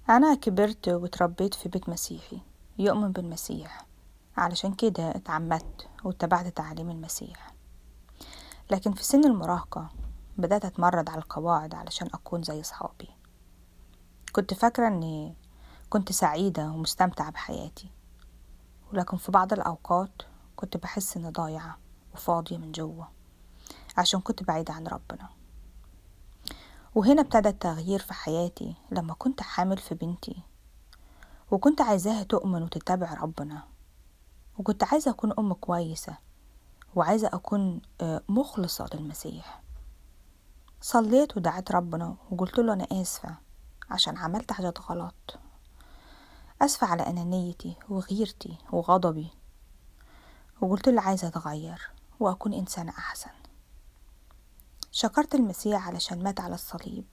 أنا كبرت واتربيت في بيت مسيحي يؤمن بالمسيح علشان كده اتعمدت واتبعت تعاليم المسيح لكن في سن المراهقة بدأت أتمرد على القواعد علشان أكون زي صحابي كنت فاكرة أني كنت سعيدة ومستمتعة بحياتي ولكن في بعض الأوقات كنت بحس إني ضايعة وفاضية من جوه عشان كنت بعيدة عن ربنا وهنا ابتدى التغيير في حياتي لما كنت حامل في بنتي وكنت عايزاها تؤمن وتتبع ربنا وكنت عايزة أكون أم كويسة وعايزة أكون مخلصة للمسيح صليت ودعيت ربنا وقلت له أنا آسفة عشان عملت حاجات غلط أسفة على أنانيتي وغيرتي وغضبي وقلت له عايزة أتغير وأكون إنسانة أحسن شكرت المسيح علشان مات على الصليب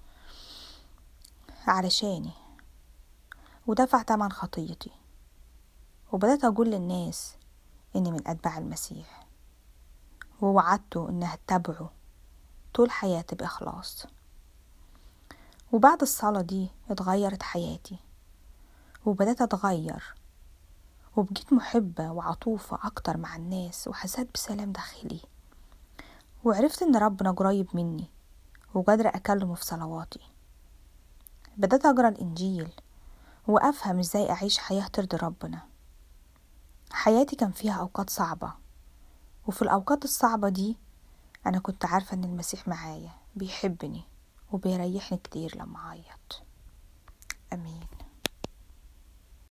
علشاني ودفع تمن خطيتي وبدأت أقول للناس إني من أتباع المسيح ووعدته إني هتبعه طول حياتي بإخلاص وبعد الصلاة دي اتغيرت حياتي وبدأت أتغير وبقيت محبة وعطوفة أكتر مع الناس وحسيت بسلام داخلي وعرفت إن ربنا قريب مني وقادرة أكلمه في صلواتي بدأت أقرأ الإنجيل وأفهم إزاي أعيش حياة ترضي ربنا حياتي كان فيها أوقات صعبة وفي الأوقات الصعبة دي أنا كنت عارفة إن المسيح معايا بيحبني وبيريحني كتير لما أعيط أمين